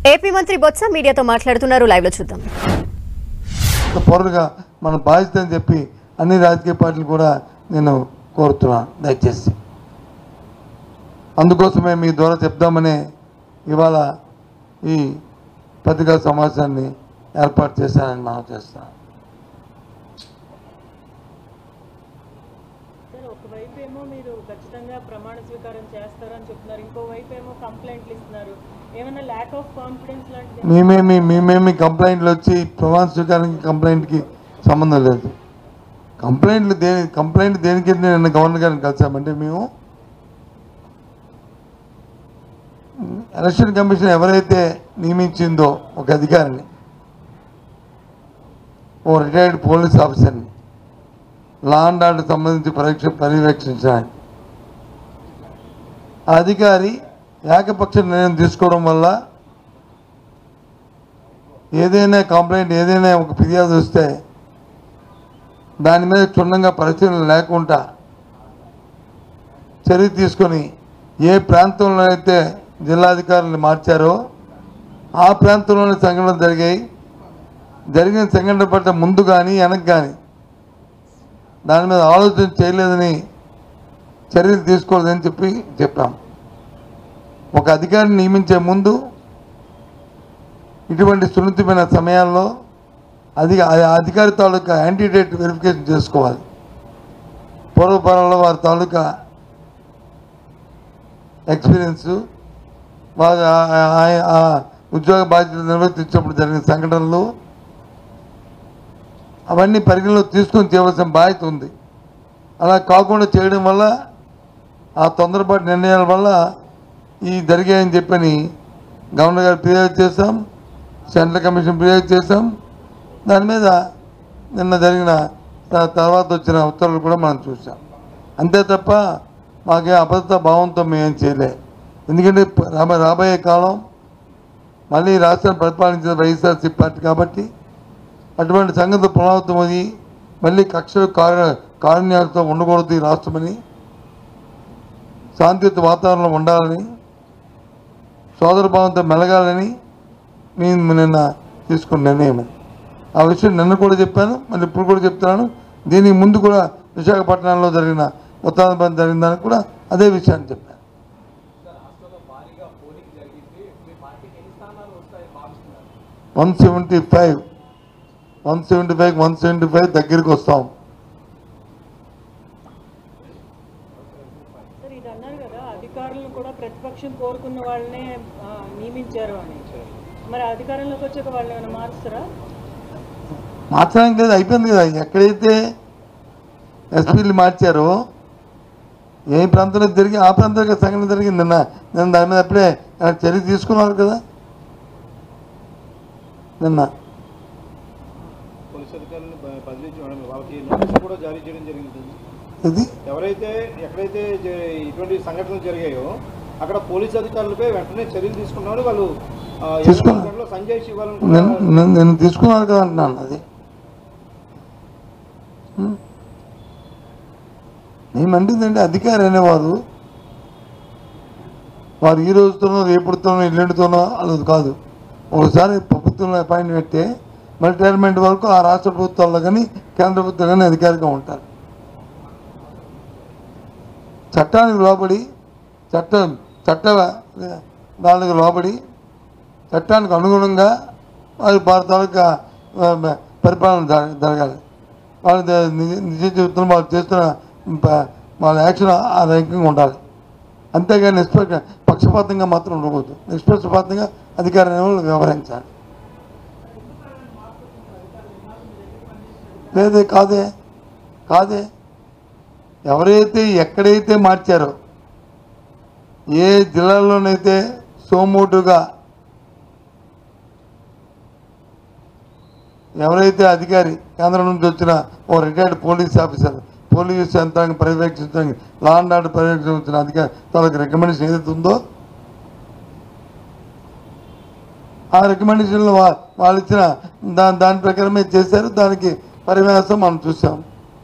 AP మంత్రి బొత్స మీడియాతో మాట్లాడుతున్నారు లైవ్ లో చూద్దాం ఒక పౌరులుగా మన బాధ్యత అని చెప్పి అన్ని రాజకీయ పార్టీలు కూడా నేను కోరుతున్నాను దయచేసి అందుకోసమే మీ ద్వారా చెప్దామని ఇవాళ ఈ పత్రికా సమావేశాన్ని ఏర్పాటు చేశానని మనం చేస్తాను సార్ ఒకవైపు ఏమో మీరు ఖచ్చితంగా ప్రమాణ స్వీకారం చేస్తారని చెప్తున్నారు ఇంకోవైపు ఏమో కంప్లైంట్లు ఇస్తున్నారు ఏమైనా ల్యాక్ ఆఫ్ కాన్ఫిడెన్స్ లాంటిది మేమేమి మేమేమి కంప్లైంట్లు వచ్చి ప్రమాణ స్వీకారానికి కంప్లైంట్కి సంబంధం లేదు కంప్లైంట్లు దేని కంప్లైంట్ దేనికి నిన్న గవర్నర్ గారిని కలిసామంటే మేము ఎలక్షన్ కమిషన్ ఎవరైతే నియమించిందో ఒక అధికారిని ఓ రిటైర్డ్ పోలీస్ ఆఫీసర్ని లా అండ్ ఆర్డర్ సంబంధించి పరీక్ష పర్యవేక్షించడానికి ఆ అధికారి ఏకపక్ష నిర్ణయం తీసుకోవడం వల్ల ఏదైనా కంప్లైంట్ ఏదైనా ఒక ఫిర్యాదు వస్తే దాని మీద క్షుణ్ణంగా పరిశీలన లేకుండా చర్య తీసుకొని ఏ ప్రాంతంలో అయితే జిల్లాధికారులను మార్చారో ఆ ప్రాంతంలోనే సంఘటనలు జరిగాయి జరిగిన సంఘటన పట్ల ముందు కానీ వెనక కానీ దాని మీద ఆలోచన చేయలేదని చర్యలు తీసుకోలేదని చెప్పి చెప్పాం ఒక అధికారిని నియమించే ముందు ఇటువంటి సున్నితమైన సమయాల్లో అది ఆ అధికారి తాలూకా యాంటీడేట్ వెరిఫికేషన్ చేసుకోవాలి పూర్వపరంలో వారి తాలూకా ఎక్స్పీరియన్స్ వారి ఆ- ఆ- ఆ ఉద్యోగ బాధ్యతలు నిర్వర్తించినప్పుడు జరిగిన సంఘటనలు అవన్నీ పరిగణలో తీసుకొని చేయవలసిన బాధ్యత ఉంది అలా కాకుండా చేయడం వల్ల ఆ తొందరపాటు నిర్ణయాల వల్ల ఈ జరిగాయని చెప్పని గవర్నర్ గారు ఫిర్యాదు చేశాం సెంట్రల్ కమిషన్ ఫిర్యాదు చేశాం దాని మీద నిన్న జరిగిన త- తర్వాత వచ్చిన ఉత్తర్వులు కూడా మనం చూసాం అంతే తప్ప మాకే అభద్రతా భావంతో మేమేం చేయలే ఎందుకంటే ప- రాబోయే రాబోయే కాలం మళ్ళీ రాష్ట్రాన్ని పరిపాలించిన వైఎస్ఆర్సీ పార్టీ కాబట్టి అటువంటి సంగతి పునరావృతమయ్యి మళ్ళీ కక్షలు కారు కారుణ్యాలతో ఉండకూడదు ఈ రాష్ట్రమని శాంతియుత వాతావరణం ఉండాలని సోదరభావంతో మెలగాలని నేను నిన్న తీసుకున్న నిర్ణయం అది. ఆ విషయం నిన్న కూడా చెప్పాను మళ్ళీ ఇప్పుడు కూడా చెప్తున్నాను దీనికి ముందు కూడా విశాఖపట్నంలో జరిగిన ఉత్తాన జరిగిన దానికి కూడా అదే విషయాన్ని చెప్పాను one seventy five one seventy five one seventy five దగ్గరికి వస్తాం సార్ ఇది అన్నారు కదా అధికారులను కూడా ప్రతిపక్షం కోరుకున్న వాళ్ళనే ఆ, నియమించారు అని మరి అధికారంలోకి వచ్చాక వాళ్ళు ఏమైనా మారుస్తారా మార్చడానికి లేదు అయిపోయింది కదా ఎక్కడైతే ఎస్పీలు మార్చారో ఏ ప్రాంతంలో జరిగి ఆ ప్రాంతంలో సంఘటన జరిగింది నిన్న నిన్న దాని మీద అప్పుడే ఆయన చర్య తీసుకున్నారు కదా నిన్న పోలీస్ అధికారులను బ- బదిలీ చేయడం వాళ్ళకి నోటీసులు కూడా జారీ చేయడం జరిగింది ఇది ఎవరైతే ఎక్కడైతే జ- ఇటువంటి సంఘటనలు జరిగాయో అక్కడ పోలీస్ అధికారులపై వెంటనే చర్యలు తీసుకున్నారు వాళ్ళు ఆ, ఇరవై తీసుకున్నారు. నాలుగు గంటల్లో సంజయ్ శివాలను నిన్న నిన్న- నిన్న తీసుకున్నారు కదా అంటున్నాను అది ఉం. నేనంటుందండి అధికారి అనేవారు వారు ఈ రోజుతోనో రేపుడుతోనో ఎల్లుండితోనో అది కాదు ఒకసారి ప్రభుత్వంలో అపాయింట్ పెడితే మరి రిటైర్మెంట్ వరకు ఆ రాష్ట్ర ప్రభుత్వాల్లో కానీ కేంద్ర ప్రభుత్వం కానీ అధికారిగా ఉంటారు చట్టానికి లోబడి చట్టం చట్ట దానికి లోబడి చట్టానికి అనుగుణంగా వారి భారత తాలూకా ఆ, పరిపాలన జర- జరగాలి వాళ్ళ ద- నిజ నిజ జీవితంలో వాళ్ళు చేస్తున్న ప- వాళ్ళ యాక్షన్ ఆ రకంగా ఉండాలి అంతేగాని నిష్పక్ష పక్షపాతంగా మాత్రం ఉండకూడదు నిష్పక్షపాతంగా అధికారం వ్యవహరించాలి లేదే కాదే కాదే ఎవరైతే ఎక్కడైతే మార్చారో ఏ జిల్లాలోనైతే సోమోటుగా ఎవరైతే అధికారి కేంద్రం నుంచి వచ్చిన ఓ రిటైర్డ్ పోలీస్ ఆఫీసర్ పోలీస్ యంత్రాంగం పర్యవేక్షించడానికి లా అండ్ ఆర్డర్ పర్యవేక్షించిన అధికారి తాలూకు రికమెండేషన్ ఏదైతే ఉందో ఆ రికమెండేషన్లో వా వాళ్ళు ఇచ్చిన దాని దాని ప్రకారమే చేశారు దానికి పరివేశం మనం చూసాం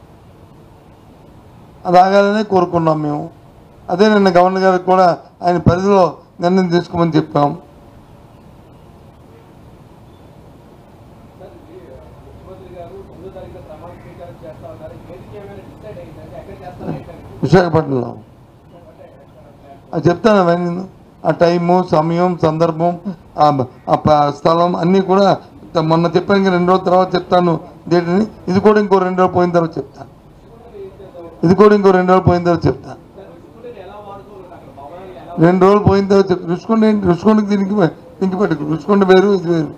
అది ఆగాలనే కోరుకున్నాం మేము అదే నిన్న గవర్నర్ గారికి కూడా ఆయన పరిధిలో నిర్ణయం తీసుకోమని చెప్పాం విశాఖపట్నంలో అది చెప్తాను అవన్నీ నేను. ఆ టైము సమయం సందర్భం ఆ బ- ఆ ప- స్థలం అన్నీ కూడా త- మొన్న చెప్పాను ఇంకా రెండు రోజుల తర్వాత చెప్తాను డేట్ని ఇది కూడా ఇంకో రెండు రోజులు పోయిన తర్వాత చెప్తాను ఇది కూడా ఇంకో రెండు రోజులు పోయిన తర్వాత చెప్తాను రెండు రోజులు పోయిన తర్వాత చెప్ రుచుకోండి ఏంటి రుచుకోండికి దీనికి పె- దీనికి పెట్టుకు రుచుకోండి వేరు ఇది వేరు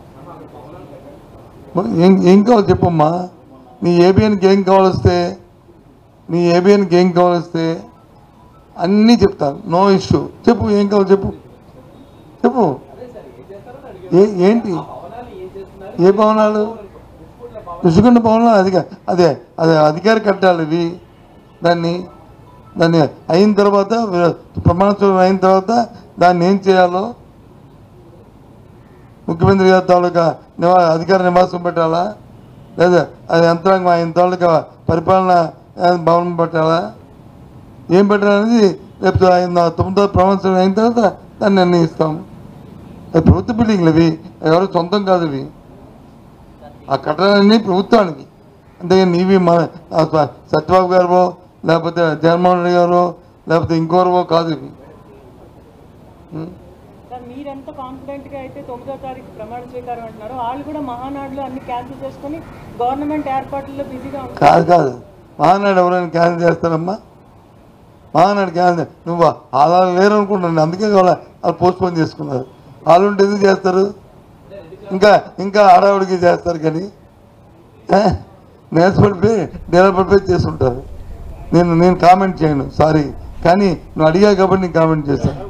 మరి ఏం ఏం కావాలి చెప్పమ్మా నీ ఏబిఎన్కి ఏం కావాలొస్తే నీ ఏబిఎన్కి ఏం కావాలొస్తే అన్నీ చెప్తాను నో ఇష్యూ చెప్పు ఏం కావాలి చెప్పు చెప్పు ఏ ఏంటి ఏ భవనాలు ఋషికొండ భవనాలు అధిక అదే అదే అధికారి కట్టాలి ఇవి దాన్ని దాన్ని అయిన తర్వాత ప్రమాణ స్వరూపం అయిన తర్వాత దాన్ని ఏం చేయాలో ముఖ్యమంత్రి గారి తాలూకా నివా అధికార నివాసం పెట్టాలా లేదా అది యంత్రాంగం ఆయన తాలూకా పరిపాలన ఆ, భవనం పెట్టాలా ఏం పెట్టాలనేది రేపు ఆయన తొమ్మిదో ప్రమాణం అయిన తర్వాత దాన్ని నిర్ణయిస్తాం అది ప్రభుత్వ బిల్డింగ్లు అవి ఎవరు సొంతం కాదు ఇవి ఆ కట్టడాలన్నీ ప్రభుత్వానికి అంతేగాని నీవి మన ఆ స- సత్యబాబు గారు లేకపోతే జగన్మోహన్ రెడ్డి గారు లేకపోతే ఇంకోరవో కాదు ఇవి ఉం? సార్ మీరెంత కాన్ఫిడెంట్ గా అయితే తొమ్మిదో తారీఖు ప్రమాణ స్వీకారం అంటున్నారు వాళ్ళు కూడా మహానాడులో అన్ని క్యాన్సిల్ చేసుకొని గవర్నమెంట్ ఏర్పాట్లలో బిజీగా ఉంటారు కాదు కాదు మహానాడు ఎవరైనా క్యాన్సిల్ చేస్తారమ్మా మహానాడు క్యాన్సిల్ నువ్వు అలా లేరు అనుకుంటున్నాను అందుకే వాళ్ళ వాళ్ళు పోస్ట్ పోన్ చేసుకున్నారు వాళ్ళు ఉంటే ఎందుకు చేస్తారు ఇంకా ఇంకా ఆడవాడికి చేస్తారు కానీ ఏ? నేర్చపడిపోయి నిలబడిపోయి చేస్తుంటారు నేను నేను కామెంట్ చేయను సారీ కానీ నువ్వు అడిగా కాబట్టి నేను కామెంట్ చేశాను